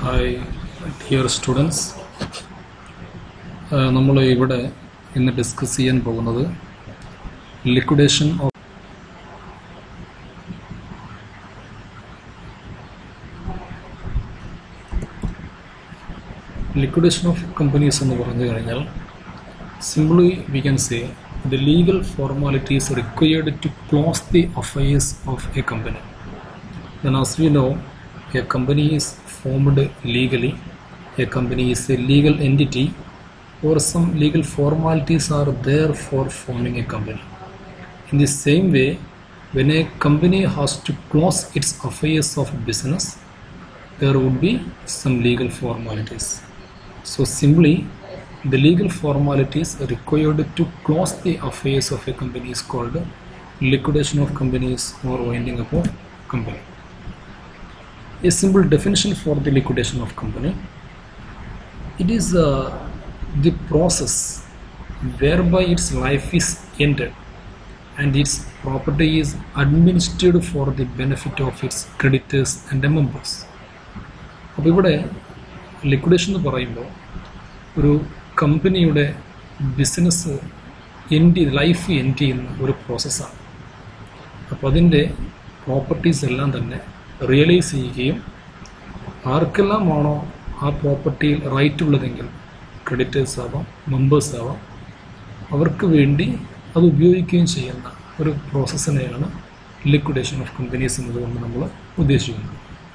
Hi dear students നമ്മൾ ഇവിടെ ഇന്ന് ഡിസ്കസ് ചെയ്യാൻ പോകുന്നത് liquidation of liquidation of companies എന്ന് പറഞ്ഞു കഴിഞ്ഞാൽ simply we can say the legal formalities required to close the affairs of a company Then, as we know, a company is formed legally, a company is a legal entity, or some legal formalities are there for forming a company. In the same way, when a company has to close its affairs of business, there would be some legal formalities. So, simply, the legal formalities required to close the affairs of a company is called liquidation of companies or winding up of company a simple definition for the liquidation of company it is uh, the process whereby its life is ended and its property is administered for the benefit of its creditors and the members അപ്പോൾ ഇവിടെ liquidation എന്ന് പറയുമ്പോൾ ഒരു കമ്പനിയുടെ business end life end ചെയ്യുന്ന ഒരു പ്രോസസ്സാണ് അപ്പോൾ അതിൻ്റെ പ്രോപ്പർട്ടീസ് എല്ലാം തന്നെ റിയലൈസ് ചെയ്യുകയും ആർക്കെല്ലാമാണോ ആ പ്രോപ്പർട്ടിയിൽ റൈറ്റ് ഉള്ളതെങ്കിൽ ക്രെഡിറ്റേഴ്സ് ആവാം മെമ്പേഴ്സ് ആവാം അവർക്ക് വേണ്ടി അത് ഉപയോഗിക്കുകയും ചെയ്യുന്ന ഒരു പ്രോസസ്സിനെയാണ് ലിക്വിഡേഷൻ ഓഫ് കമ്പനീസ് എന്നതുകൊണ്ട് നമ്മൾ ഉദ്ദേശിക്കുന്നത്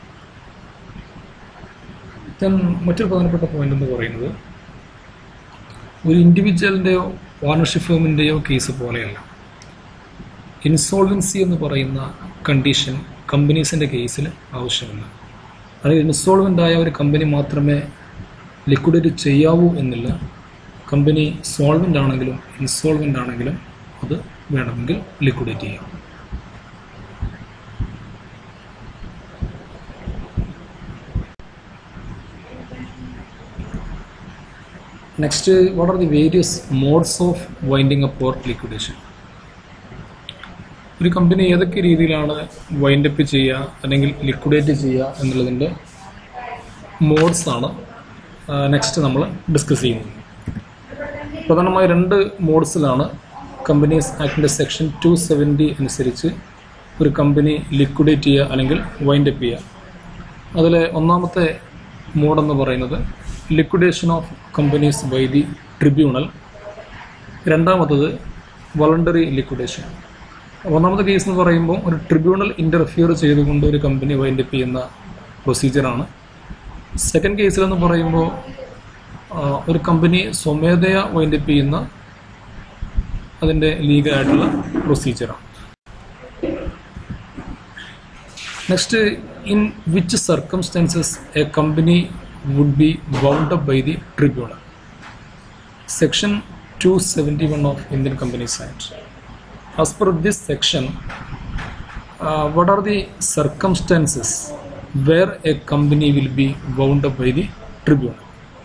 ദെൻ മറ്റൊരു പ്രധാനപ്പെട്ട പോയിന്റ് എന്ന് പറയുന്നത് ഒരു ഇൻഡിവിജ്വലിൻ്റെയോ പാർട്ണർഷിപ്പ് ഫേമിൻ്റെയോ കേസ് പോലെയല്ല ഇൻസോൾവൻസി എന്ന് പറയുന്ന കണ്ടീഷൻ കമ്പനീസിൻ്റെ കേസിൽ ആവശ്യമില്ല അതായത് ഇൻസോൾവൻ്റ് ആയ ഒരു കമ്പനി മാത്രമേ ലിക്വിഡേറ്റ് ചെയ്യാവൂ എന്നില്ല കമ്പനി സോൾവൻ്റ് ആണെങ്കിലും ഇൻസോൾവൻ്റ് ആണെങ്കിലും അത് വേണമെങ്കിൽ ലിക്വിഡേറ്റ് ചെയ്യാം next what are the various modes of winding up or liquidation ഒരു കമ്പനി ഏതൊക്കെ രീതിയിലാണ് വൈൻഡ് അപ്പ് ചെയ്യുക അല്ലെങ്കിൽ ലിക്വിഡേറ്റ് ചെയ്യുക എന്നുള്ളതിൻ്റെ മോഡ്സ് ആണ് നെക്സ്റ്റ് നമ്മൾ ഡിസ്കസ് ചെയ്യുന്നത് പ്രധാനമായി രണ്ട് മോഡ്സിലാണ് കമ്പനീസ് ആക്ടിൻ്റെ സെക്ഷൻ ടു സെവൻറ്റി അനുസരിച്ച് ഒരു കമ്പനി ലിക്വിഡേറ്റ് ചെയ്യുക അല്ലെങ്കിൽ വൈൻഡ് അപ്പ് ചെയ്യുക അതിലെ ഒന്നാമത്തെ മോഡെന്ന് പറയുന്നത് liquidation of companies by the tribunal രണ്ടാമത്തത് വളണ്ടറി ലിക്വിഡേഷൻ ഒന്നാമത്തെ കേസ് എന്ന് പറയുമ്പോൾ ഒരു ട്രിബ്യൂണൽ ഇൻ്റർഫിയർ ചെയ്തുകൊണ്ട് ഒരു കമ്പനി വൈൻഡപ്പ് ചെയ്യുന്ന പ്രൊസീജിയറാണ് സെക്കൻഡ് കേസിലെന്ന് പറയുമ്പോൾ ഒരു കമ്പനി സ്വമേധയാ വൈൻഡപ്പ് ചെയ്യുന്ന അതിൻ്റെ ലീഗലായിട്ടുള്ള പ്രൊസീജിയറാണ് next in which circumstances a company would be bound up by the tribunal section two seventy one of Indian companies act as per this section uh, what are the circumstances where a company will be wound up by the tribunal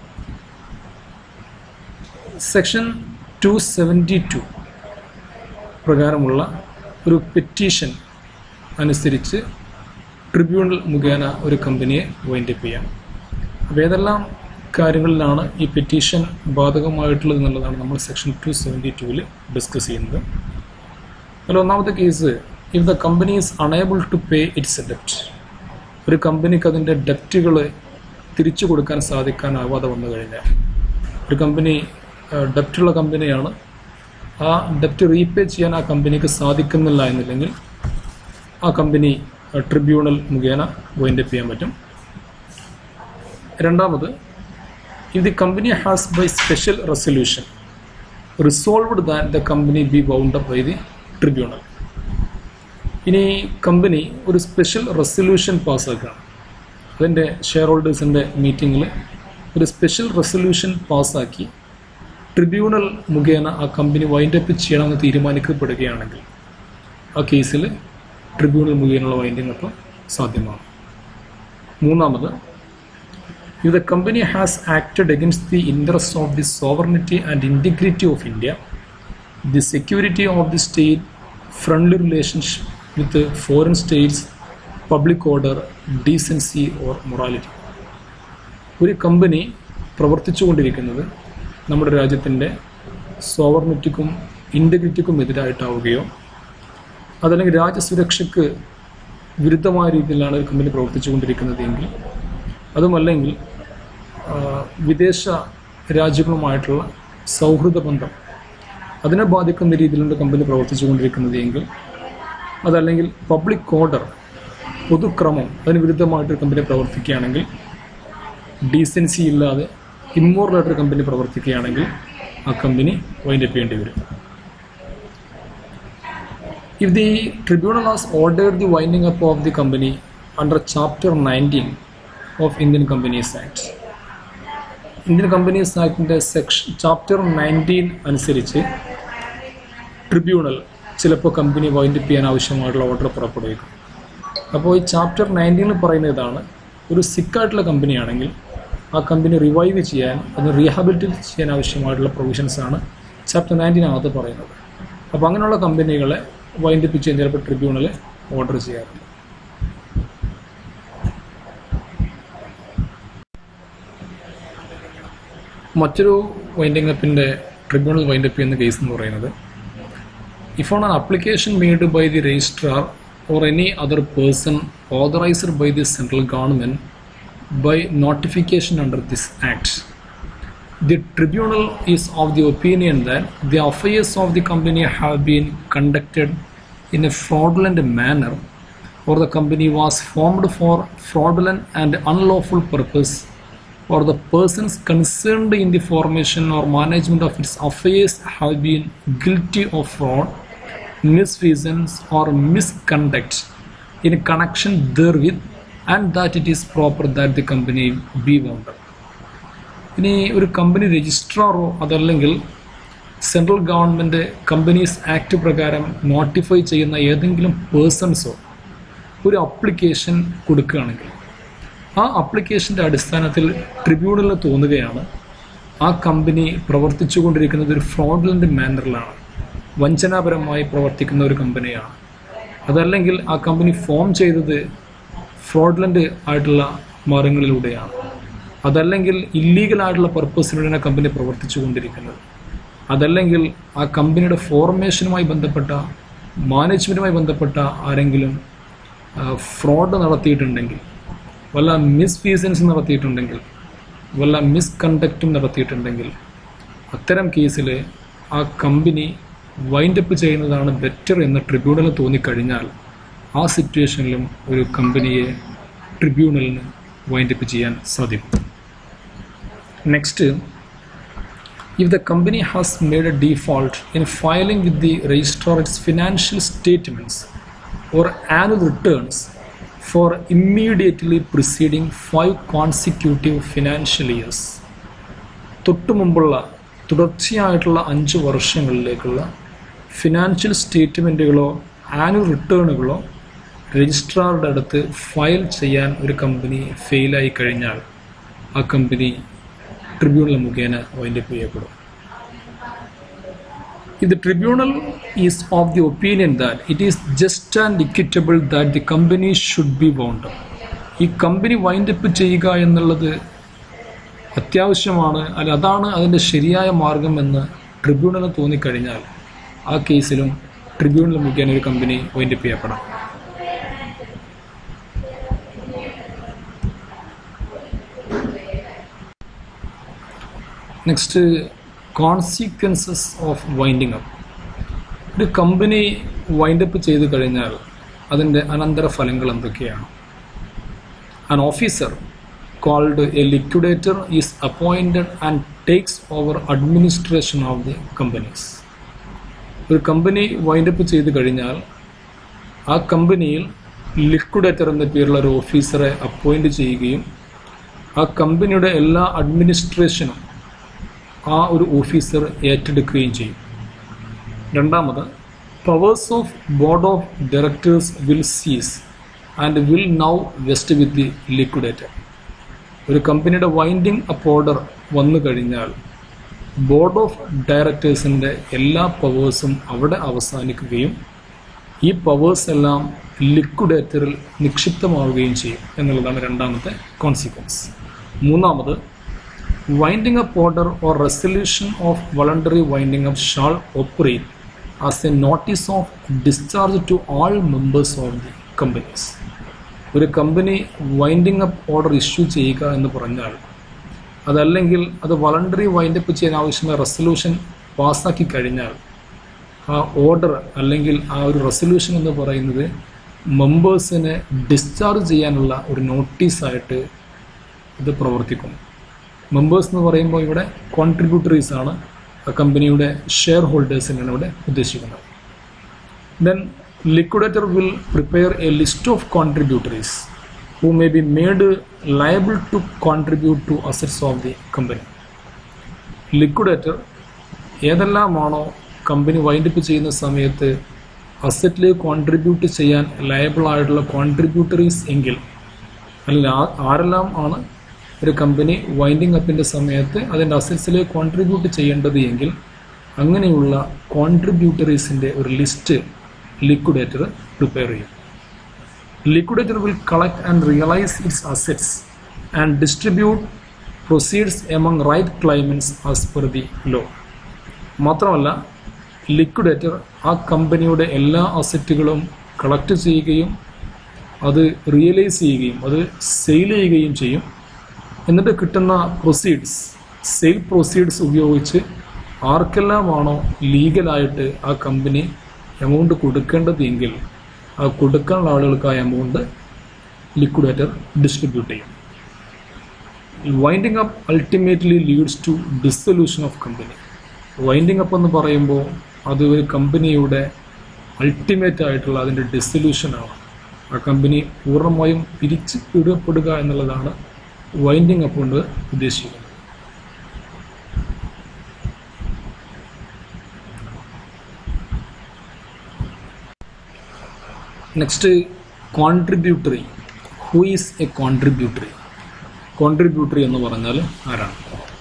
section two seventy two പ്രകാരമുള്ള ഒരു petition അനുസരിച്ച് tribunal മുഖേന ഒരു കമ്പനിയെ wind up ചെയ്യാം അപ്പോൾ ഏതെല്ലാം കാര്യങ്ങളിലാണ് ഈ പെറ്റീഷൻ ബാധകമായിട്ടുള്ളത് എന്നുള്ളതാണ് നമ്മൾ സെക്ഷൻ ടു സെവൻറ്റി ടുവിൽ ഡിസ്കസ് ചെയ്യുന്നത് അതിൽ ഒന്നാമത്തെ case if the company is unable to pay its ഡെപ്റ്റ് ഒരു കമ്പനിക്ക് അതിൻ്റെ ഡെപ്റ്റുകൾ തിരിച്ചു കൊടുക്കാൻ സാധിക്കാനാവാതെ വന്നു കഴിഞ്ഞാൽ ഒരു കമ്പനി ഡെപ്റ്റുള്ള കമ്പനിയാണ് ആ ഡെപ്റ്റ് റീപേ ചെയ്യാൻ ആ കമ്പനിക്ക് സാധിക്കുന്നില്ല എന്നില്ലെങ്കിൽ ആ കമ്പനി ട്രിബ്യൂണൽ മുഖേന വൈൻഡപ്പ് ചെയ്യാൻ പറ്റും രണ്ടാമത് if the company has by special resolution resolved that the company be bound up by the tribunal ഇനി കമ്പനി ഒരു സ്പെഷ്യൽ റെസൊല്യൂഷൻ പാസ്സാക്കുകയാണ് അതിൻ്റെ ഷെയർ ഹോൾഡേഴ്സിൻ്റെ മീറ്റിങ്ങിൽ ഒരു സ്പെഷ്യൽ റെസൊല്യൂഷൻ പാസ്സാക്കി ട്രിബ്യൂണൽ മുഖേന ആ കമ്പനി വൈൻഡപ്പ് ചെയ്യണമെന്ന് തീരുമാനിക്കപ്പെടുകയാണെങ്കിൽ ആ കേസിൽ ട്രിബ്യൂണൽ മുഖേനയുള്ള വൈൻഡിങ് അപ്പ് സാധ്യമാണ് മൂന്നാമത് if the company has acted against the interest of the sovereignty and integrity of India the security of the state, friendly relationship with the foreign states, public order, decency or morality. ഒരു company പ്രവർത്തിച്ചു കൊണ്ടിരിക്കുന്നത് നമ്മുടെ രാജ്യത്തിൻ്റെ സോവർണിറ്റിക്കും ഇൻറ്റഗ്രിറ്റിക്കും എതിരായിട്ടാവുകയോ അതല്ലെങ്കിൽ രാജ്യസുരക്ഷയ്ക്ക് വിരുദ്ധമായ രീതിയിലാണ് ഒരു company പ്രവർത്തിച്ചു കൊണ്ടിരിക്കുന്നത് എങ്കിൽ അതുമല്ലെങ്കിൽ ആ, വിദേശ രാജ്യങ്ങളുമായിട്ടുള്ള സൗഹൃദ ബന്ധം അതിനെ ബാധിക്കുന്ന രീതിയിലുള്ള കമ്പനി പ്രവർത്തിച്ചു കൊണ്ടിരിക്കുന്നത് എങ്കിൽ അതല്ലെങ്കിൽ പബ്ലിക് ഓർഡർ പൊതുക്രമം അതിന് വിരുദ്ധമായിട്ടൊരു കമ്പനി പ്രവർത്തിക്കുകയാണെങ്കിൽ ഡീസൻസി ഇല്ലാതെ ഇമ്മോറലായിട്ടൊരു കമ്പനി പ്രവർത്തിക്കുകയാണെങ്കിൽ ആ കമ്പനി വൈൻഡപ്പ് ചെയ്യേണ്ടി വരും If the tribunal has ordered the winding up of the company under Chapter 19 of Indian Companies Act, Indian companies ആക്ടിൻ്റെ സെക്ഷൻ ചാപ്റ്റർ നയൻറ്റീൻ അനുസരിച്ച് ട്രിബ്യൂണൽ ചിലപ്പോൾ കമ്പനി വൈൻഡപ്പ് ചെയ്യാൻ ആവശ്യമായിട്ടുള്ള ഓർഡർ പുറപ്പെടുവിക്കും അപ്പോൾ ഈ ചാപ്റ്റർ നയൻറ്റീനിൽ പറയുന്ന ഇതാണ് ഒരു സിക്കായിട്ടുള്ള കമ്പനിയാണെങ്കിൽ ആ കമ്പനി റിവൈവ് ചെയ്യാൻ അത് റീഹാബിലിറ്റേറ്റ് ചെയ്യാൻ ആവശ്യമായിട്ടുള്ള പ്രൊവിഷൻസ് ആണ് ചാപ്റ്റർ നയൻറ്റീനകത്ത് പറയുന്നത് അപ്പോൾ അങ്ങനെയുള്ള കമ്പനികളെ വൈൻഡപ്പ് ചെയ്യാൻ ചിലപ്പോൾ ട്രിബ്യൂണൽ ഓർഡർ ചെയ്യാറുണ്ട് മറ്റൊരു വൈൻഡിങ് അപ്പിൻ്റെ ട്രിബ്യൂണൽ വൈൻഡപ്പ് ചെയ്യുന്ന കേസ് എന്ന് പറയുന്നത് if on an application made by the registrar or any other person authorised by the central government by notification under this act The tribunal is of the opinion that the affairs of the company have been conducted in a fraudulent manner or the company was formed for fraudulent and unlawful purpose or the persons concerned in the formation or management of its affairs have been guilty of fraud, misfeasance or misconduct in connection therewith and that it is proper that the company be wound up. ഇനി ഒരു company രജിസ്ട്രാറോ അതല്ലെങ്കിൽ central government companies act പ്രകാരം notify ചെയ്യുന്ന ഏതെങ്കിലും പേഴ്സൺസോ ഒരു application കൊടുക്കുകയാണെങ്കിൽ ആ അപ്ലിക്കേഷൻ്റെ അടിസ്ഥാനത്തിൽ ട്രിബ്യൂണലിന് തോന്നുകയാണ് ആ കമ്പനി പ്രവർത്തിച്ചുകൊണ്ടിരിക്കുന്നത് ഒരു ഫ്രോഡുലൻ്റ് മാനറിലാണ് വഞ്ചനാപരമായി പ്രവർത്തിക്കുന്ന ഒരു കമ്പനിയാണ് അതല്ലെങ്കിൽ ആ കമ്പനി ഫോം ചെയ്തത് ഫ്രോഡുലൻ്റ് ആയിട്ടുള്ള മാർഗങ്ങളിലൂടെയാണ് അതല്ലെങ്കിൽ ഇല്ലീഗൽ ആയിട്ടുള്ള പർപ്പസിലൂടെയാണ് കമ്പനി പ്രവർത്തിച്ചു കൊണ്ടിരിക്കുന്നത് അതല്ലെങ്കിൽ ആ കമ്പനിയുടെ ഫോർമേഷനുമായി ബന്ധപ്പെട്ട മാനേജ്മെൻറ്റുമായി ബന്ധപ്പെട്ട ആരെങ്കിലും ഫ്രോഡ് നടത്തിയിട്ടുണ്ടെങ്കിൽ വല്ല മിസ്ഫീസൻസ് നടത്തിയിട്ടുണ്ടെങ്കിൽ വല്ല മിസ്കണ്ടക്റ്റും നടത്തിയിട്ടുണ്ടെങ്കിൽ അത്തരം കേസിൽ ആ കമ്പനി വൈൻഡപ്പ് ചെയ്യുന്നതാണ് ബെറ്റർ എന്ന് ട്രിബ്യൂണലിന് തോന്നിക്കഴിഞ്ഞാൽ ആ സിറ്റുവേഷനിലും ഒരു കമ്പനിയെ ട്രിബ്യൂണലിന് വൈൻഡപ്പ് ചെയ്യാൻ സാധിക്കും next if the company has made a default in filing with the registrar its financial statements or annual returns for immediately preceding five consecutive financial years തൊട്ടു മുമ്പുള്ള തുടർച്ചയായിട്ടുള്ള അഞ്ച് വർഷങ്ങളിലേക്കുള്ള ഫിനാൻഷ്യൽ സ്റ്റേറ്റ്മെൻറ്റുകളോ ആനുവൽ റിട്ടേണുകളോ രജിസ്ട്രാറുടെ അടുത്ത് ഫയൽ ചെയ്യാൻ ഒരു കമ്പനി ഫെയിലായി കഴിഞ്ഞാൽ ആ കമ്പനി ട്രിബ്യൂണൽ മുഖേന വൈൻഡപ്പ് ചെയ്യപ്പെടും If the tribunal is of the opinion that it is just and equitable that the company should be wound up, ഈ കമ്പനി വൈൻഡപ്പ് ചെയ്യുക എന്നുള്ളത് അത്യാവശ്യമാണ് അല്ല അതാണ് അതിൻ്റെ ശരിയായ മാർഗം എന്ന് ട്രിബ്യൂണലിന് തോന്നിക്കഴിഞ്ഞാൽ ആ കേസിലും ട്രിബ്യൂണൽ മുഖേന ഒരു കമ്പനി വൈൻഡപ്പ് ചെയ്യപ്പെടാം next consequences of winding up ഒരു കമ്പനി വൈൻഡപ്പ് ചെയ്ത് കഴിഞ്ഞാൽ അതിൻ്റെ അനന്തര ഫലങ്ങൾ എന്തൊക്കെയാണ് an officer called a liquidator is appointed and takes over administration of the companies ഒരു കമ്പനി വൈൻഡപ്പ് ചെയ്ത് കഴിഞ്ഞാൽ ആ കമ്പനിയിൽ ലിക്വിഡേറ്റർ എന്ന പേരുള്ള ഒരു ഓഫീസറെ അപ്പോയിൻ്റ് ചെയ്യുകയും ആ കമ്പനിയുടെ എല്ലാ അഡ്മിനിസ്ട്രേഷനും ആ ഒരു ഓഫീസർ ഏറ്റെടുക്കുകയും ചെയ്യും രണ്ടാമത് powers of board of directors will cease and will now vest with the liquidator ഒരു കമ്പനിയുടെ വൈൻഡിങ് അപ്പ് ഓർഡർ വന്നു കഴിഞ്ഞാൽ ബോർഡ് ഓഫ് ഡയറക്ടേഴ്സിൻ്റെ എല്ലാ പവേഴ്സും അവിടെ അവസാനിക്കുകയും ഈ പവേഴ്സ് എല്ലാം ലിക്വിഡേറ്ററിൽ നിക്ഷിപ്തമാവുകയും ചെയ്യും എന്നുള്ളതാണ് രണ്ടാമത്തെ കോൺസിക്വൻസ് മൂന്നാമത് winding up order or resolution of voluntary winding up shall operate as a notice of discharge to all members of the companies ഒരു company winding up order issue ചെയ്യുക എന്ന് പറഞ്ഞാൽ അതല്ലെങ്കിൽ അത് വളണ്ടറി വൈൻഡപ്പ് ചെയ്യാൻ ആവശ്യമായ റെസൊല്യൂഷൻ പാസ്സാക്കി കഴിഞ്ഞാൽ ആ ഓർഡർ അല്ലെങ്കിൽ ആ ഒരു റെസൊല്യൂഷൻ എന്ന് പറയുന്നത് മെമ്പേഴ്സിനെ ഡിസ്ചാർജ് ചെയ്യാനുള്ള ഒരു നോട്ടീസായിട്ട് ഇത് പ്രവർത്തിക്കും മെമ്പേഴ്സ് എന്ന് പറയുമ്പോൾ ഇവിടെ കോൺട്രിബ്യൂട്ടറീസ് ആണ് ആ കമ്പനിയുടെ ഷെയർ ഹോൾഡേഴ്സിനാണ് ഇവിടെ ഉദ്ദേശിക്കുന്നത് then liquidator will prepare a list of contributors who may be made liable to contribute to assets of the company. Liquidator ഏതെല്ലാമാണോ കമ്പനി വൈൻഡപ്പ് ചെയ്യുന്ന സമയത്ത് അസറ്റിലേക്ക് കോൺട്രിബ്യൂട്ട് ചെയ്യാൻ ലയബിൾ ആയിട്ടുള്ള കോൺട്രിബ്യൂട്ടറീസ് എങ്കിൽ അല്ലെങ്കിൽ ആ- ആരെല്ലാം ആണ് ഒരു കമ്പനി വൈൻഡിങ് അപ്പിൻ്റെ സമയത്ത് അതിൻ്റെ അസറ്റ്സിലേക്ക് കോൺട്രിബ്യൂട്ട് ചെയ്യേണ്ടത് എങ്കിൽ അങ്ങനെയുള്ള കോൺട്രിബ്യൂട്ടറീസിൻ്റെ ഒരു ലിസ്റ്റ് ലിക്വിഡേറ്റർ പ്രിപ്പയർ ചെയ്യും liquidator will collect and realize its assets and distribute proceeds among right claimants as per the law മാത്രമല്ല ലിക്വിഡേറ്റർ ആ കമ്പനിയുടെ എല്ലാ അസറ്റുകളും കളക്ട് ചെയ്യുകയും അത് റിയലൈസ് ചെയ്യുകയും അത് സെയിൽ ചെയ്യുകയും ചെയ്യും എന്നിട്ട് കിട്ടുന്ന പ്രൊസീഡ്സ് സെയിൽ പ്രൊസീഡ്സ് ഉപയോഗിച്ച് ആർക്കെല്ലാമാണോ ലീഗലായിട്ട് ആ കമ്പനി എമൗണ്ട് കൊടുക്കേണ്ടത് എങ്കിൽ ആ കൊടുക്കാനുള്ള ആളുകൾക്ക് ആ എമൗണ്ട് ലിക്വിഡേറ്റർ ഡിസ്ട്രിബ്യൂട്ട് ചെയ്യും winding up ultimately leads to dissolution of company winding up എന്ന് പറയുമ്പോൾ അത് ഒരു കമ്പനിയുടെ അൾട്ടിമേറ്റ് ആയിട്ടുള്ള അതിൻ്റെ ഡിസൊല്യൂഷനാണ് ആ കമ്പനി പൂർണ്ണമായും പിരിച്ച് വിടപ്പെടുക എന്നുള്ളതാണ് വൈൻഡിങ് അപ്പ് കൊണ്ട് ഉദ്ദേശിക്കുന്നത് next contributory who is a contributory contributory എന്ന് പറഞ്ഞാൽ ആരാണ്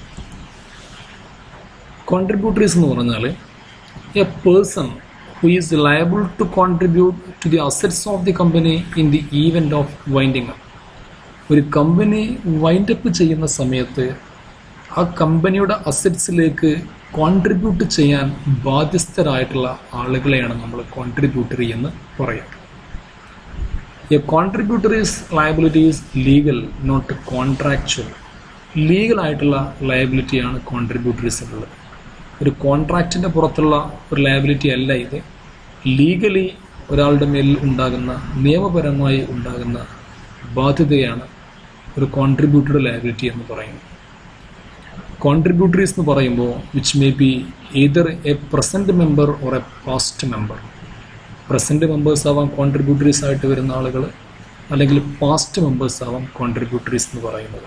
കോൺട്രിബ്യൂട്ടറീസ് എന്ന് പറഞ്ഞാൽ a person who is liable to contribute to the assets of the company in the event of winding up ഒരു കമ്പനി വൈൻഡപ്പ് ചെയ്യുന്ന സമയത്ത് ആ കമ്പനിയുടെ അസറ്റ്സിലേക്ക് കോൺട്രിബ്യൂട്ട് ചെയ്യാൻ ബാധ്യസ്ഥരായിട്ടുള്ള ആളുകളെയാണ് നമ്മൾ കോൺട്രിബ്യൂട്ടറി എന്ന് പറയുക a contributories liability is legal not contractual legal ആയിട്ടുള്ള ലയബിലിറ്റിയാണ് കോൺട്രിബ്യൂട്ടറീസിനുള്ളത് ഒരു കോൺട്രാക്റ്റിൻ്റെ പുറത്തുള്ള ഒരു ലയബിലിറ്റി അല്ല ഇത് ലീഗലി ഒരാളുടെ മേൽ ഉണ്ടാകുന്ന നിയമപരമായി ഉണ്ടാകുന്ന ബാധ്യതയാണ് ഒരു കോൺട്രിബ്യൂട്ടറി ലയബിലിറ്റി എന്ന് പറയുന്നത് കോൺട്രിബ്യൂട്ടറീസ് എന്ന് പറയുമ്പോൾ which may be either a present member or a past member present members ആവാം കോൺട്രിബ്യൂട്ടറീസ് ആയിട്ട് വരുന്ന ആളുകൾ അല്ലെങ്കിൽ പാസ്റ്റ് മെമ്പേഴ്സ് ആവാം കോൺട്രിബ്യൂട്ടറീസ് എന്ന് പറയുന്നത്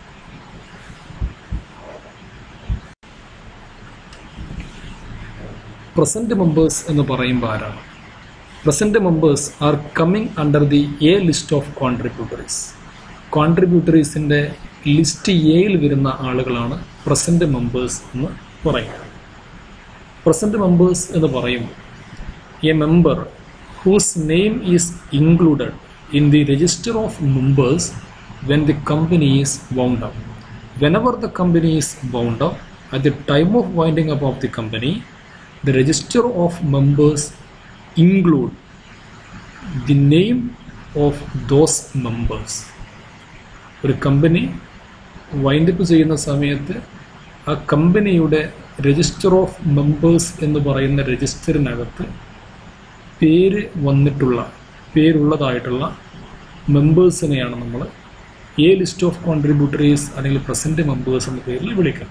പ്രസൻറ്റ് മെമ്പേഴ്സ് എന്ന് പറയുമ്പോൾ ആരാണ് present members are coming under the A list of contributories കോൺട്രിബ്യൂട്ടറീസിൻ്റെ ലിസ്റ്റ് എയിൽ വരുന്ന ആളുകളാണ് പ്രസൻറ്റ് മെമ്പേഴ്സ് എന്ന് പറയുന്നത് പ്രസൻറ്റ് മെമ്പേഴ്സ് എന്ന് പറയുമ്പോൾ a member whose name is included in the register of members when the company is wound up. Whenever the company is wound up, at the time of winding up of the company, the register of members include the name of those members. ഒരു company wind up ചെയ്യുന്ന സമയത്ത് ആ കമ്പനിയുടെ register of members എന്ന് പറയുന്ന രജിസ്റ്ററിനകത്ത് പേര് വന്നിട്ടുള്ള പേരുള്ളതായിട്ടുള്ള മെമ്പേഴ്സിനെയാണ് നമ്മൾ എ ലിസ്റ്റ് ഓഫ് കോൺട്രിബ്യൂട്ടറീസ് അല്ലെങ്കിൽ പ്രസൻറ്റ് മെമ്പേഴ്സ് എന്ന പേരിൽ വിളിക്കുന്നത്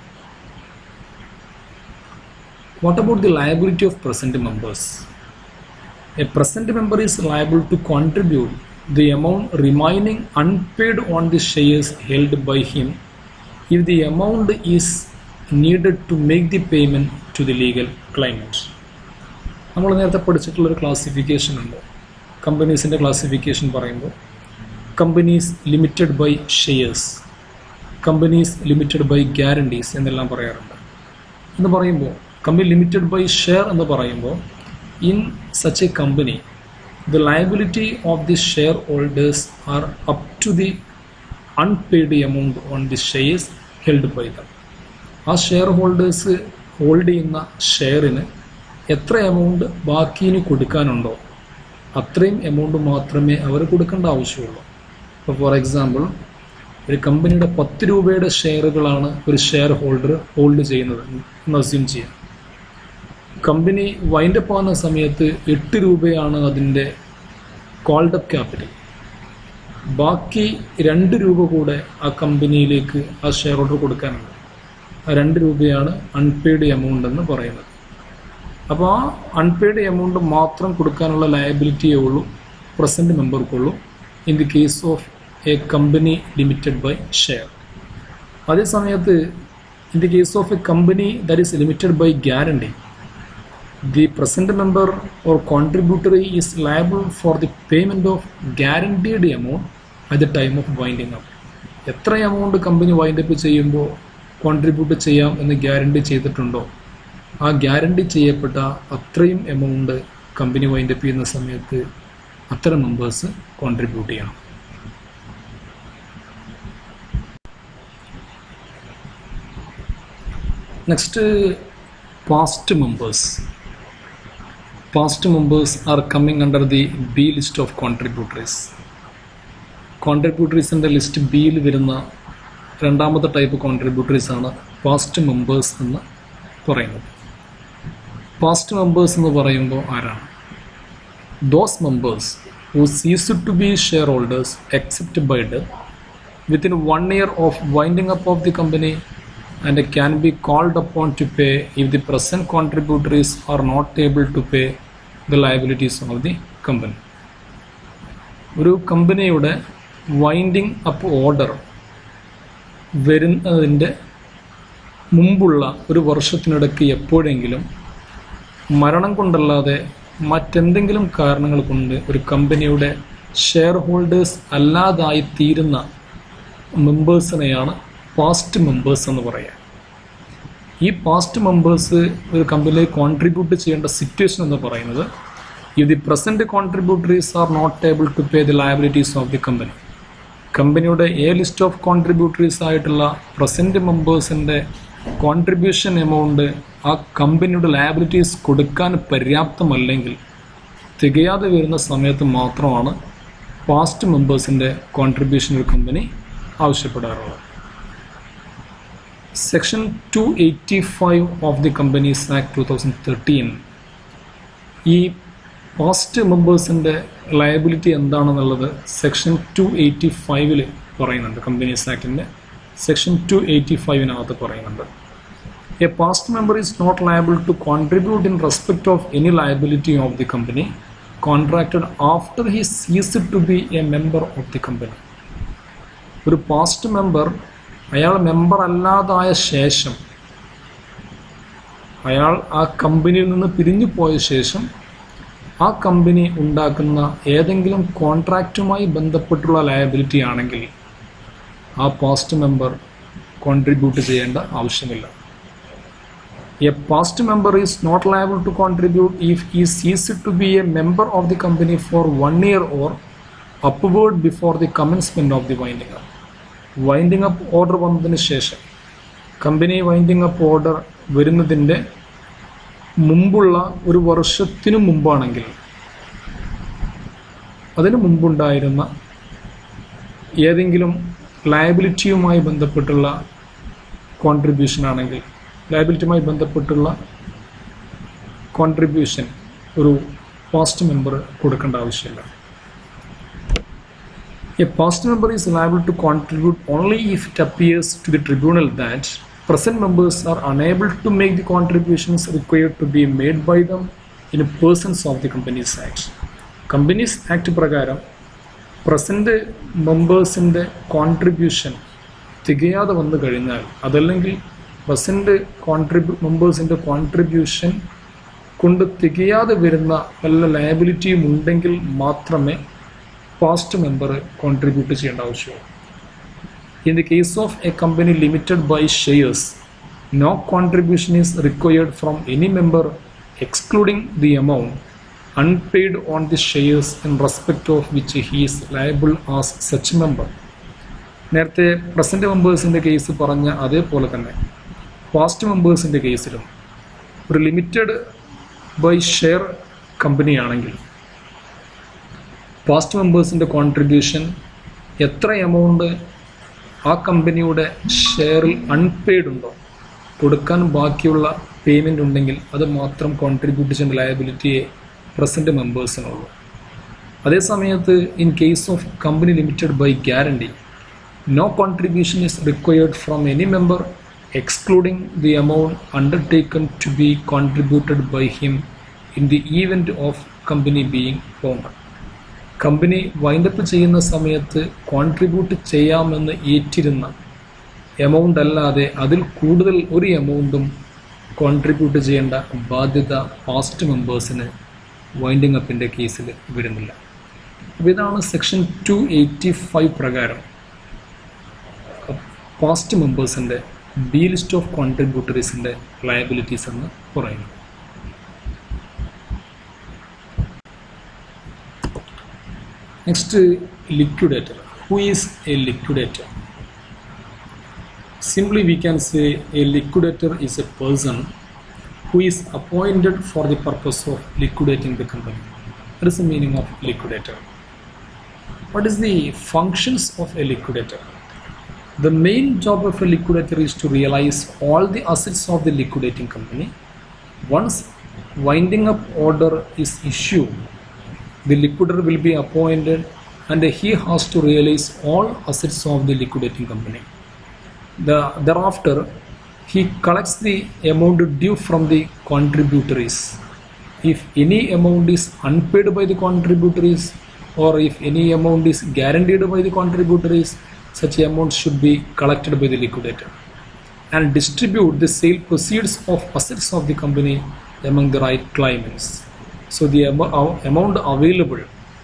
what about the liability of present members a present member is liable to contribute the amount remaining unpaid on the shares held by him if the amount is needed to make the payment to the legal climate നമ്മൾ നേരത്തെ പഠിച്ചിട്ടുള്ളൊരു classification ഉണ്ട് കമ്പനീസിൻ്റെ classification പറയുമ്പോൾ companies limited by shares companies limited by guarantees എന്നെല്ലാം പറയാറുണ്ട് എന്ന് പറയുമ്പോൾ കമ്പനി ലിമിറ്റഡ് ബൈ ഷെയർ എന്ന് പറയുമ്പോൾ in such a company the liability of the share holders are up to the unpaid amount on the shares held by them ആ share holders hold ചെയ്യുന്ന ഷെയറിന് എത്ര amount ബാക്കിന് കൊടുക്കാനുണ്ടോ അത്രയും എമൗണ്ട് മാത്രമേ അവർ കൊടുക്കേണ്ട ആവശ്യമുള്ളൂ ഇപ്പോൾ ഫോർ എക്സാമ്പിൾ ഒരു കമ്പനിയുടെ പത്ത് രൂപയുടെ ഷെയറുകളാണ് ഒരു ഷെയർ ഹോൾഡർ ഹോൾഡ് ചെയ്യുന്നത് എന്ന് അസ്യൂം ചെയ്യാം കമ്പനി വൈൻഡപ്പ് ആവുന്ന സമയത്ത് എട്ട് രൂപയാണ് അതിൻ്റെ കോൾഡ് അപ്പ് ക്യാപിറ്റൽ ബാക്കി രണ്ട് രൂപ കൂടെ ആ കമ്പനിയിലേക്ക് ആ ഷെയർ ഹോൾഡർ കൊടുക്കാനുണ്ട് ആ രണ്ട് രൂപയാണ് അൺപെയ്ഡ് എമൗണ്ട് എന്ന് പറയുന്നത് അപ്പോൾ ആ അൺപെയ്ഡ് എമൗണ്ട് മാത്രം കൊടുക്കാനുള്ള ലയബിലിറ്റിയേ ഉള്ളൂ പ്രസൻറ്റ് മെമ്പർക്കുള്ളൂ in the case of a company limited by share അതേ സമയത്ത് in the case of a company that is limited by guarantee the present member or contributory is liable for the payment of guaranteed amount at the time of winding up എത്ര amount company wind up ചെയ്യുമ്പോൾ contribute ചെയ്യാം എന്ന് guarantee ചെയ്തിട്ടുണ്ടോ ആ guarantee ചെയ്യപ്പെട്ട അത്രയും amount company wind up ചെയ്യുന്ന സമയത്ത് അത്തരം മെമ്പേഴ്സ് കോൺട്രിബ്യൂട്ട് ചെയ്യണം next past members past members are coming under the B list of contributors. കോൺട്രിബ്യൂട്ടറീസിൻ്റെ ലിസ്റ്റ് ബിയിൽ വരുന്ന രണ്ടാമത്തെ ടൈപ്പ് കോൺട്രിബ്യൂട്ടറീസ് ആണ് പാസ്റ്റ് മെമ്പേഴ്സ് എന്ന് പറയുന്നത് പാസ്റ്റ് മെമ്പേഴ്സ് എന്ന് പറയുമ്പോൾ ആരാണ് those members who cease to be share holders except by death within one year of winding up of the company and can be called upon to pay if the present contributors are not able to pay the liabilities of the company. ഒരു കമ്പനിയുടെ winding up order വരുന്നതിൻ്റെ മുമ്പുള്ള ഒരു വർഷത്തിനിടയ്ക്ക് എപ്പോഴെങ്കിലും മരണം കൊണ്ടല്ലാതെ മറ്റെന്തെങ്കിലും കാരണങ്ങൾ കൊണ്ട് ഒരു കമ്പനിയുടെ ഷെയർ ഹോൾഡേഴ്സ് അല്ലാതായി തീരുന്ന മെമ്പേഴ്സിനെയാണ് പാസ്റ്റ് മെമ്പേഴ്സ് എന്ന് പറയാം ഈ പാസ്റ്റ് മെമ്പേഴ്സ് ഒരു കമ്പനിയിൽ കോൺട്രിബ്യൂട്ട് ചെയ്യേണ്ട സിറ്റുവേഷൻ എന്ന് പറയുന്നത് if the present contributories are not able to pay the liabilities of the company കമ്പനിയുടെ എ ലിസ്റ്റ് ഓഫ് കോൺട്രിബ്യൂട്ടറീസ് ആയിട്ടുള്ള പ്രസൻറ്റ് മെമ്പേഴ്സിൻ്റെ കോൺട്രിബ്യൂഷൻ എമൗണ്ട് ആ കമ്പനിയുടെ ലയബിലിറ്റീസ് കൊടുക്കാൻ പര്യാപ്തമല്ലെങ്കിൽ തികയാതെ വരുന്ന സമയത്ത് മാത്രമാണ് പാസ്റ്റ് മെമ്പേഴ്സിൻ്റെ കോൺട്രിബ്യൂഷൻ ഒരു കമ്പനി ആവശ്യപ്പെടാറുള്ളത് section two eighty five of the companies act two thousand thirteen ഈ പാസ്റ്റ് മെമ്പേഴ്സിൻ്റെ ലയബിലിറ്റി എന്താണെന്നുള്ളത് സെക്ഷൻ ടു എയ്റ്റി ഫൈവിൽ പറയുന്നുണ്ട് കമ്പനീസ് ആക്ടിൻ്റെ സെക്ഷൻ ടു എയ്റ്റി ഫൈവിനകത്ത് പറയുന്നുണ്ട് a past member is not liable to contribute in respect of any liability of the company contracted after he ceases to be a member of the company ഒരു past member അയാൾ member അല്ലാതായ ശേഷം അയാൾ ആ കമ്പനിയിൽ നിന്ന് പിരിഞ്ഞു പോയ ശേഷം ആ കമ്പനി ഉണ്ടാക്കുന്ന ഏതെങ്കിലും കോൺട്രാക്റ്റുമായി ബന്ധപ്പെട്ടുള്ള ലയബിലിറ്റി ആണെങ്കിൽ ആ പാസ്റ്റ് മെമ്പർ കോൺട്രിബ്യൂട്ട് ചെയ്യേണ്ട ആവശ്യമില്ല a past member is not liable to contribute if he ceases to be a member of the company for one year or upward before the commencement of the winding up winding up order വന്നതിന് ശേഷം company winding up order വരുന്നതിൻ്റെ മുമ്പുള്ള ഒരു വർഷത്തിനു മുമ്പാണെങ്കിൽ അതിനു മുമ്പുണ്ടായിരുന്ന ഏതെങ്കിലും ലയബിലിറ്റിയുമായി ബന്ധപ്പെട്ടുള്ള കോൺട്രിബ്യൂഷൻ ആണെങ്കിൽ ലയബിലിറ്റിയുമായി ബന്ധപ്പെട്ടുള്ള കോൺട്രിബ്യൂഷൻ ഒരു പാസ്റ്റ് മെമ്പർ കൊടുക്കേണ്ട ആവശ്യമില്ല A past member is liable to contribute only if it appears to the tribunal that present members are unable to make the contributions required to be made by them in persons of the Companies Act. Companies Act പ്രകാരം present മെമ്പേഴ്സിൻ്റെ contribution തികയാതെ വന്നു കഴിഞ്ഞാൽ അതല്ലെങ്കിൽ present contribute മെമ്പേഴ്സിൻ്റെ contribution കൊണ്ട് തികയാതെ വരുന്ന വല്ല ലയബിലിറ്റിയും ഉണ്ടെങ്കിൽ മാത്രമേ പാസ്റ്റ് മെമ്പർ കോൺട്രിബ്യൂട്ട് ചെയ്യേണ്ട ആവശ്യമുള്ളൂ in the case of a company limited by shares no contribution is required from any member excluding the amount unpaid on the shares in respect of which he is liable as such member നേരത്തെ present മെമ്പേഴ്സിൻ്റെ case പറഞ്ഞ അതേപോലെ തന്നെ past മെമ്പേഴ്സിൻ്റെ കേസിലും ഒരു limited by share കമ്പനിയാണെങ്കിൽ past മെമ്പേഴ്സിൻ്റെ കോൺട്രിബ്യൂഷൻ എത്ര എമൗണ്ട് ആ കമ്പനിയുടെ ഷെയറിൽ അൺപെയ്ഡ് ഉണ്ടോ കൊടുക്കാൻ ബാക്കിയുള്ള പേയ്മെൻ്റ് ഉണ്ടെങ്കിൽ അത് മാത്രം കോൺട്രിബ്യൂട്ട് ചെയ്യേണ്ട ലയബിലിറ്റിയെ പ്രസൻറ്റ് മെമ്പേഴ്സിനുള്ളൂ അതേ സമയത്ത് in case of company limited by guarantee no contribution is required from any member excluding the amount undertaken to be contributed by him in the event of company being formed company wind up ചെയ്യുന്ന സമയത്ത് contribute ചെയ്യാമെന്ന് ഏറ്റിരുന്ന amount അല്ലാതെ അതിൽ കൂടുതൽ ഒരു എമൗണ്ടും contribute ചെയ്യേണ്ട ബാധ്യത past മെമ്പേഴ്സിന് winding അപ്പിൻ്റെ കേസിൽ വരുന്നില്ല അപ്പോൾ ഇതാണ് സെക്ഷൻ ടു എയ്റ്റി ഫൈവ് പ്രകാരം പാസ്റ്റ് മെമ്പേഴ്സിൻ്റെ ബി ലിസ്റ്റ് ഓഫ് കോൺട്രിബ്യൂട്ടറീസിൻ്റെ ലയബിലിറ്റീസ് എന്ന് പറയുന്നത് next liquidator who is a liquidator Simply, we can say a liquidator is a person who is appointed for the purpose of liquidating the company. That is the meaning of liquidator. What is the functions of a liquidator? The main job of a liquidator is to realize all the assets of the liquidating company. Once winding up order is issued, the liquidator will be appointed and he has to realize all assets of the liquidating company. The, thereafter, he collects the amount due from the contributories. If any amount is unpaid by the contributories or if any amount is guaranteed by the contributories, such amount should be collected by the liquidator and distribute the sale proceeds of assets of the company among the right claimants. So the amo- amount available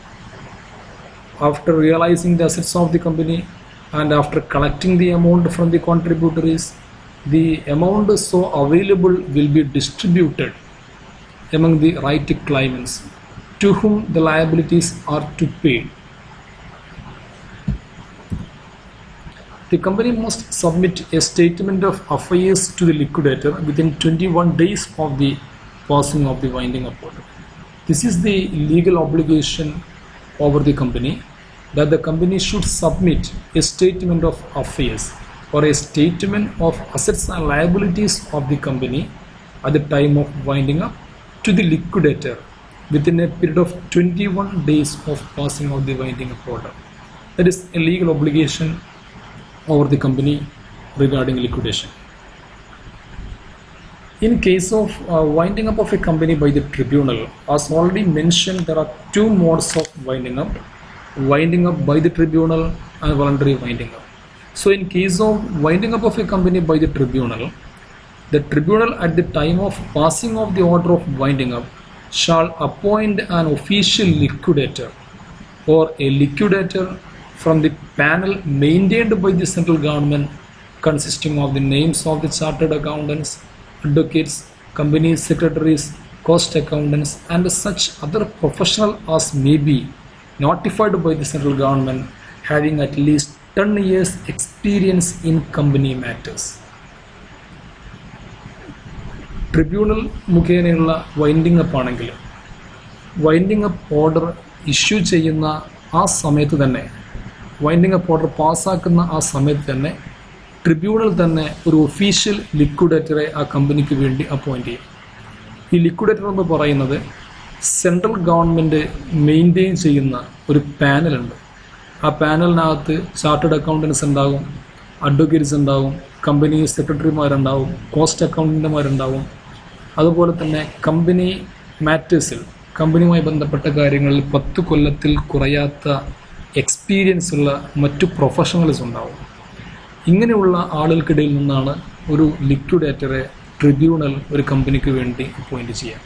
after realizing the assets of the company and after collecting the amount from the contributories, the amount so available will be distributed among the right claimants to whom the liabilities are to pay. The company must submit a statement of affairs to the liquidator within 21 days of the passing of the winding up order. This is the legal obligation over the company that the company should submit a statement of affairs or a statement of assets and liabilities of the company at the time of winding up to the liquidator within a period of 21 days of passing of the winding up order. That is a legal obligation over the company regarding liquidation. In case of uh, winding up of a company by the tribunal, as already mentioned, there are two modes of winding up winding up by the tribunal and voluntary winding up. So, in case of winding up of a company by the tribunal, the tribunal at the time of passing of the order of winding up shall appoint an official liquidator or a liquidator from the panel maintained by the central government consisting of the names of the chartered accountants, advocates, company secretaries, cost accountants and such other professional as may be notified by the central government having at least 10 years experience in company matters. Tribunal മുഖേനയുള്ള winding up ആണെങ്കിൽ winding up order issue ചെയ്യുന്ന ആ സമയത്ത് തന്നെ winding up order പാസ്സാക്കുന്ന ആ സമയത്ത് തന്നെ tribunal തന്നെ ഒരു ഒഫീഷ്യൽ ലിക്വിഡേറ്ററെ ആ കമ്പനിക്ക് വേണ്ടി അപ്പോയിന്റ് ചെയ്യും ഈ ലിക്വിഡേറ്റർ എന്ന് പറയുന്നത് സെൻട്രൽ ഗവൺമെൻറ് മെയിൻറ്റെയിൻ ചെയ്യുന്ന ഒരു പാനലുണ്ട് ആ പാനലിനകത്ത് ചാർട്ടേഡ് അക്കൗണ്ടൻസ് ഉണ്ടാകും അഡ്വക്കേറ്റ്സ് ഉണ്ടാവും കമ്പനി സെക്രട്ടറിമാരുണ്ടാവും കോസ്റ്റ് അക്കൗണ്ടന്റുമാരുണ്ടാവും അതുപോലെ തന്നെ കമ്പനി മാറ്റേഴ്സിൽ കമ്പനിയുമായി ബന്ധപ്പെട്ട കാര്യങ്ങളിൽ പത്ത് കൊല്ലത്തിൽ കുറയാത്ത എക്സ്പീരിയൻസ് ഉള്ള മറ്റു പ്രൊഫഷണൽസ് ഉണ്ടാവും ഇങ്ങനെയുള്ള ആളുകൾക്കിടയിൽ നിന്നാണ് ഒരു ലിക്വിഡേറ്ററെ ട്രിബ്യൂണൽ ഒരു കമ്പനിക്ക് വേണ്ടി അപ്പോയിന്റ് ചെയ്യാം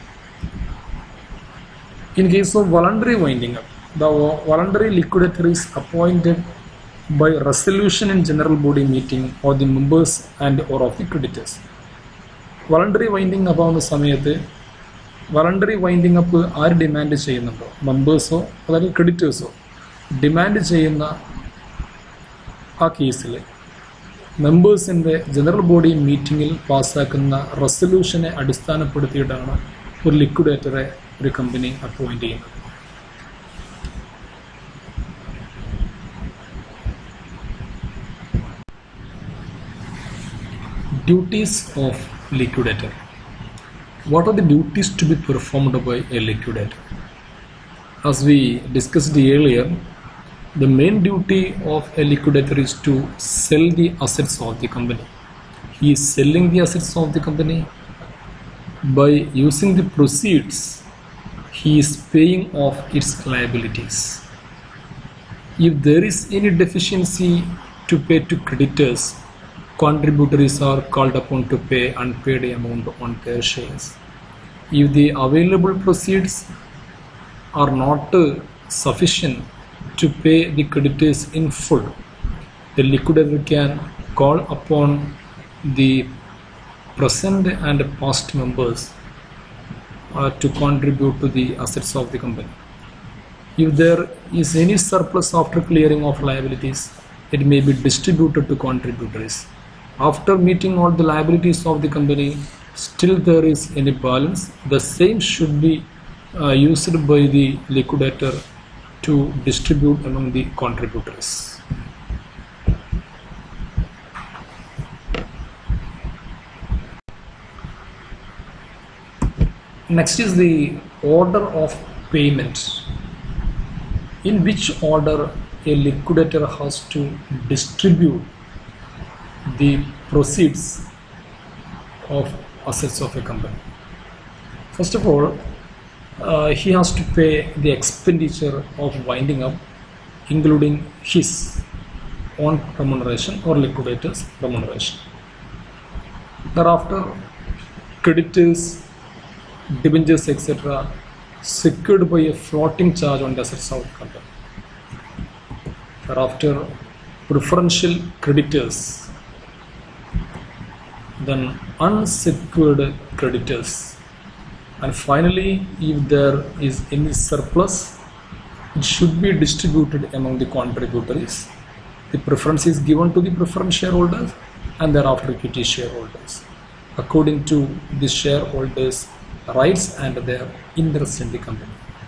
In case of voluntary winding up, the voluntary liquidator is appointed by resolution in general body meeting or the members and or of the creditors. Voluntary winding up ആവുന്ന സമയത്ത് വോളണ്ടറി വൈൻഡിങ് അപ്പ് ആര് demand ചെയ്യുന്നുണ്ടോ മെമ്പേഴ്സോ അതായത് ക്രെഡിറ്റേഴ്സോ demand ചെയ്യുന്ന ആ കേസിൽ മെമ്പേഴ്സിൻ്റെ general body മീറ്റിങ്ങിൽ പാസ്സാക്കുന്ന റെസൊല്യൂഷനെ അടിസ്ഥാനപ്പെടുത്തിയിട്ടാണ് ഒരു ലിക്വിഡേറ്ററെ ഒരു കമ്പനി അപ്പോയിൻറ്റ് ചെയ്യുന്നത് duties of liquidator what are the duties to be performed by a liquidator as we discussed earlier the main duty of a liquidator is to sell the assets of the company he is selling the assets of the company by using the proceeds he is paying off its liabilities if there is any deficiency to pay to creditors contributors are called upon to pay unpaid amount on their shares. If the available proceeds are not uh, sufficient to pay the creditors in full, the liquidator can call upon the present and past members uh, to contribute to the assets of the company. If there is any surplus after clearing of liabilities, it may be distributed to contributors. After meeting all the liabilities of the company, still there is any balance, the same should be uh, used by the liquidator to distribute among the contributors. Next is the order of payment. In which order a liquidator has to distribute the proceeds of assets of a company. First of all, uh, he has to pay the expenditure of winding up, including his own remuneration or liquidator's remuneration. Thereafter, creditors, debentures, etc., secured by a floating charge on the assets of the company. Thereafter, preferential creditors, then unsecured creditors, and finally, if there is any surplus, it should be distributed among the contributors. The preference is given to the preference shareholders and thereafter equity shareholders according to the shareholders' rights and their interest in the company.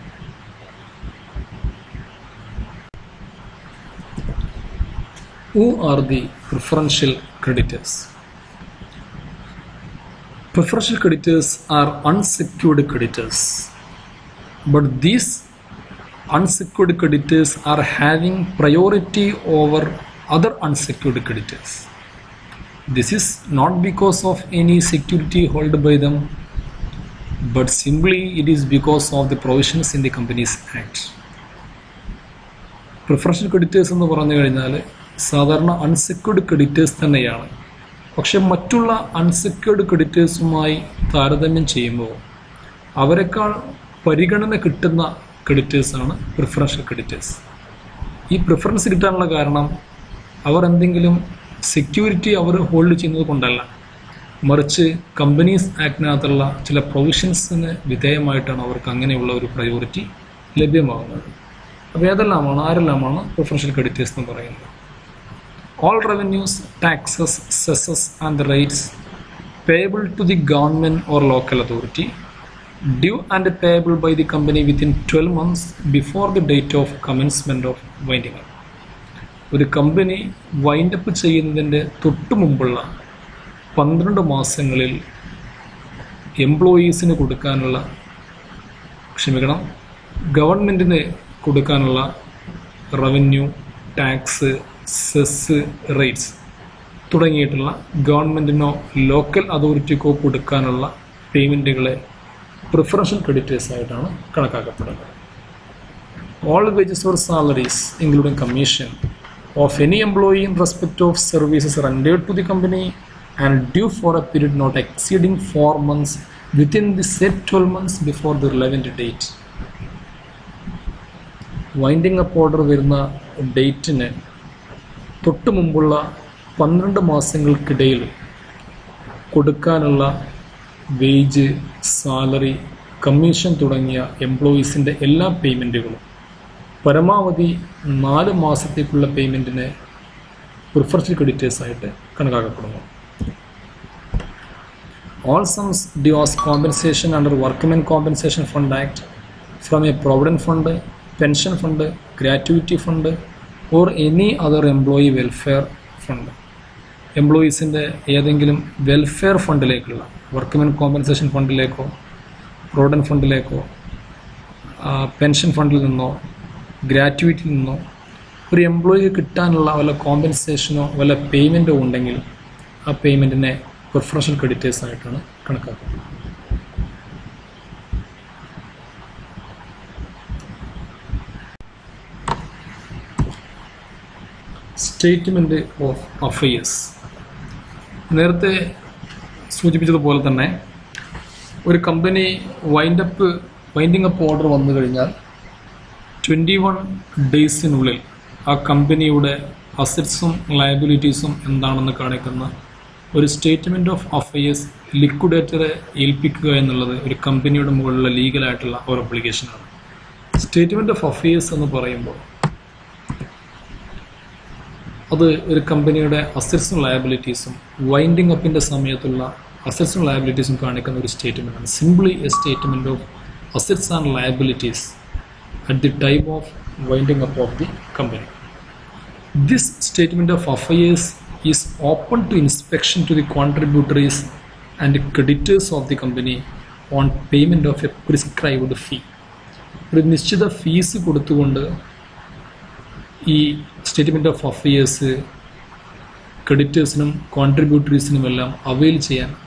Who are the preferential creditors? Preferential creditors are unsecured creditors, but these unsecured creditors are having priority over other unsecured creditors. This is not because of any security held by them, but simply it is because of the provisions in the Companies Act. Preferential creditors എന്ന് പറഞ്ഞു കഴിഞ്ഞാൽ സാധാരണ unsecured creditors തന്നെയാണ് പക്ഷെ മറ്റുള്ള unsecured ക്രെഡിറ്റേഴ്സുമായി താരതമ്യം ചെയ്യുമ്പോൾ അവരെക്കാൾ പരിഗണന കിട്ടുന്ന ക്രെഡിറ്റേഴ്സാണ് പ്രിഫറൻഷ്യൽ ക്രെഡിറ്റേഴ്സ് ഈ പ്രിഫറൻസ് കിട്ടാനുള്ള കാരണം അവർ എന്തെങ്കിലും സെക്യൂരിറ്റി അവർ ഹോൾഡ് ചെയ്യുന്നത് കൊണ്ടല്ല മറിച്ച് കമ്പനീസ് ആക്ടിനകത്തുള്ള ചില പ്രൊവിഷൻസിന് വിധേയമായിട്ടാണ് അവർക്ക് അങ്ങനെയുള്ള ഒരു പ്രയോറിറ്റി ലഭ്യമാകുന്നത് അപ്പോൾ ഏതെല്ലാമാണ് ആരെല്ലാമാണ് പ്രിഫറൻഷ്യൽ ക്രെഡിറ്റേഴ്സ് എന്ന് പറയുന്നത് all revenues, taxes, cesses, and rates payable to the government or local authority due and payable by the company within 12 months before the date of commencement of winding up. ഒരു company wind up ചെയ്യുന്നതിൻ്റെ തൊട്ട് മുമ്പുള്ള പന്ത്രണ്ട് മാസങ്ങളിൽ എംപ്ലോയീസിന് കൊടുക്കാനുള്ള ക്ഷമിക്കണം ഗവൺമെൻറ്റിന് കൊടുക്കാനുള്ള റവന്യൂ ടാക്സ് സെസ് റേറ്റ്സ് തുടങ്ങിയിട്ടുള്ള ഗവൺമെൻറ്റിനോ ലോക്കൽ അതോറിറ്റിക്കോ കൊടുക്കാനുള്ള പേയ്മെൻറ്റുകളെ പ്രിഫറൻഷ്യൽ ക്രെഡിറ്റേഴ്സ് ആയിട്ടാണ് കണക്കാക്കപ്പെടുന്നത് all wages or salaries including commission of any employee in respect of services rendered to the company and due for a period not exceeding four months within the set twelve months before the relevant date winding up order വരുന്ന ഡേറ്റിന് തൊട്ട് മുമ്പുള്ള പന്ത്രണ്ട് മാസങ്ങൾക്കിടയിൽ കൊടുക്കാനുള്ള wage salary commission തുടങ്ങിയ എംപ്ലോയീസിൻ്റെ എല്ലാ പേയ്മെൻറ്റുകളും പരമാവധി നാല് മാസത്തേക്കുള്ള പേയ്മെൻറ്റിനെ പ്രിഫറൻഷ്യൽ ക്രെഡിറ്റേഴ്സ് ആയിട്ട് കണക്കാക്കപ്പെടുന്നു all sums due as compensation under workmen compensation fund act from a provident fund pension fund gratuity fund or any other employee welfare fund എംപ്ലോയീസിൻ്റെ ഏതെങ്കിലും വെൽഫെയർ ഫണ്ടിലേക്കുള്ള വർക്ക്മെൻ കോമ്പൻസേഷൻ ഫണ്ടിലേക്കോ പ്രോവിഡൻറ്റ് ഫണ്ടിലേക്കോ പെൻഷൻ ഫണ്ടിൽ നിന്നോ ഗ്രാറ്റുവിറ്റിയിൽ നിന്നോ ഒരു എംപ്ലോയിക്ക് കിട്ടാനുള്ള വല്ല കോമ്പൻസേഷനോ വല്ല പേയ്മെൻറ്റോ ഉണ്ടെങ്കിൽ ആ പേയ്മെൻറ്റിനെ പ്രിഫറൻഷ്യൽ ക്രെഡിറ്റേഴ്സ് ആയിട്ടാണ് കണക്കാക്കുന്നത് സ്റ്റേറ്റ്മെൻറ്റ് ഓഫ് അഫയേഴ്സ് നേരത്തെ സൂചിപ്പിച്ചതുപോലെ തന്നെ ഒരു company wind up winding up order വന്നു കഴിഞ്ഞാൽ ട്വൻറ്റി വൺ ഡേയ്സിനുള്ളിൽ ആ കമ്പനിയുടെ അസറ്റ്സും ലയബിലിറ്റീസും എന്താണെന്ന് കാണിക്കുന്ന ഒരു സ്റ്റേറ്റ്മെൻറ്റ് ഓഫ് അഫയേഴ്സ് ലിക്വിഡേറ്ററെ ഏൽപ്പിക്കുക എന്നുള്ളത് ഒരു കമ്പനിയുടെ മുകളിലുള്ള ലീഗലായിട്ടുള്ള ഒരു ഒബ്ലിഗേഷനാണ് സ്റ്റേറ്റ്മെൻറ്റ് ഓഫ് അഫയേഴ്സ് എന്ന് പറയുമ്പോൾ അത് ഒരു കമ്പനിയുടെ അസറ്റ്സും ലയബിലിറ്റീസും വൈൻഡിങ് അപ്പിൻ്റെ സമയത്തുള്ള അസറ്റ്സും ലയബിലിറ്റീസും കാണിക്കുന്ന ഒരു സ്റ്റേറ്റ്മെൻറ്റാണ് simply a statement of assets and liabilities at the time of winding up of the company this statement of affairs is open to inspection to the contributories and creditors of the company on payment of a prescribed fee. ഒരു നിശ്ചിത fees കൊടുത്തുകൊണ്ട് ഈ statement of affairs ക്രെഡിറ്റേഴ്സിനും കോൺട്രിബ്യൂട്ടറീസിനും എല്ലാം avail ചെയ്യാൻ